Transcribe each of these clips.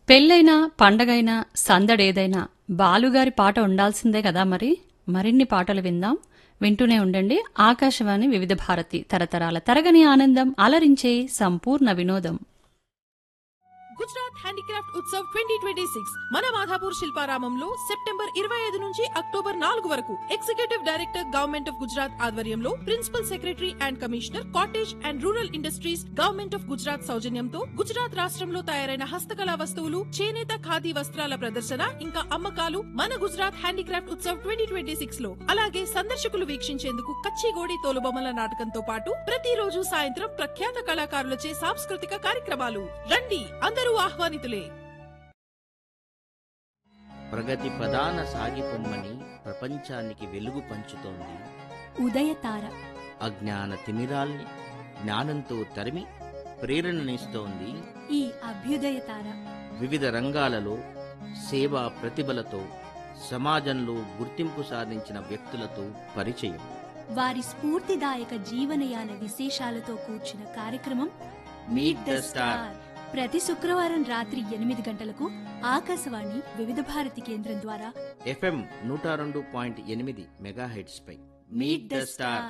పెళ్ళైనా పండగైనా సందడేదైనా బాలుగారి పాట ఉండాల్సిందే కదా మరి మరిన్ని పాటలు విందాం వింటూనే ఉండండి ఆకాశవాణి వివిధ భారతి తరతరాల తరగని ఆనందం అలరించే సంపూర్ణ వినోదం Gujarat handicraft Utsav twenty twenty six మన మాధాపూర్ శిల్పారామంలో సెప్టెంబర్ ఇరవై ఐదు నుంచి అక్టోబర్ నాలుగు వరకు executive director government of Gujarat ఆధ్వర్యంలో principal secretary and commissioner cottage and rural industries government of Gujarat సౌజన్యంతో గుజరాత్ రాష్ట్రంలో తయారైన హస్తకళా వస్తువులు చేనేత ఖాదీ వస్త్రాల ప్రదర్శన ఇంకా అమ్మకాలు మన Gujarat handicraft Utsav twenty twenty six లో అలాగే సందర్శకులు వీక్షించేందుకు కచ్చిగోడి తోలుబొమ్మల నాటకంతో పాటు ప్రతిరోజు సాయంత్రం ప్రఖ్యాత కళాకారులచే సాంస్కృతిక కార్యక్రమాలు రండి అందరూ ఆహ్వానితులే ప్రగతి ప్రధాన సాగిపొమ్మని ప్రపంచానికి వెలుగు పంచుతోంది ఉదయతార అజ్ఞాన తిమిరాల్ని జ్ఞానంతో తరిమి ప్రేరణనిస్తోంది ఈ అభ్యుదయతార వివిధ రంగాలలో సేవా ప్రతిభలతో సమాజంలో గుర్తింపు సాధించిన వ్యక్తులతో పరిచయం వారి స్ఫూర్తిదాయక జీవనయాన విశేషాలతో కూర్చిన కార్యక్రమం మీట్ ద స్టార్ ప్రతి శుక్రవారం రాత్రి ఎనిమిది గంటలకు ఆకాశవాణి వివిధ భారతి కేంద్రం ద్వారా ఎఫ్ఎం నూట రెండు పాయింట్ ఎనిమిది మెగాహెడ్స్ పై మీట్ ద స్టార్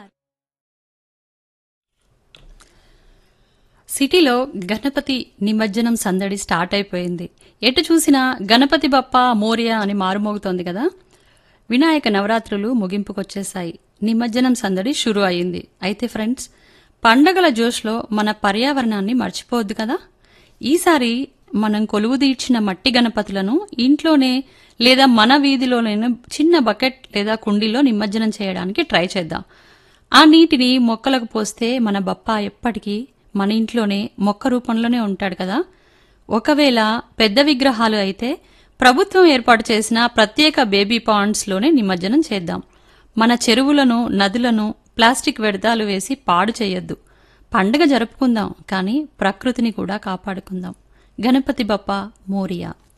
సిటీలో గణపతి నిమజ్జనం సందడి స్టార్ట్ అయిపోయింది ఎటు చూసినా గణపతి బప్ప మోరియా అని మారుమోగుతోంది కదా వినాయక నవరాత్రులు ముగింపుకొచ్చేశాయి నిమజ్జనం సందడి షురు అయింది అయితే ఫ్రెండ్స్ పండగల జోష్లో మన పర్యావరణాన్ని మర్చిపోవద్దు కదా ఈసారి మనం కొలువు తీర్చిన మట్టి గణపతులను ఇంట్లోనే లేదా మన వీధిలోనైనా చిన్న బకెట్ లేదా కుండీలో నిమజ్జనం చేయడానికి ట్రై చేద్దాం ఆ నీటిని మొక్కలకు పోస్తే మన బప్ప ఎప్పటికీ మన ఇంట్లోనే మొక్క రూపంలోనే ఉంటాడు కదా ఒకవేళ పెద్ద విగ్రహాలు అయితే ప్రభుత్వం ఏర్పాటు చేసిన ప్రత్యేక బేబీ పాండ్స్లోనే నిమజ్జనం చేద్దాం మన చెరువులను నదులను ప్లాస్టిక్ వ్యర్థాలు వేసి పాడు చేయొద్దు పండగ జరుపుకుందాం కానీ ప్రకృతిని కూడా కాపాడుకుందాం గణపతి బప్ప మోరియా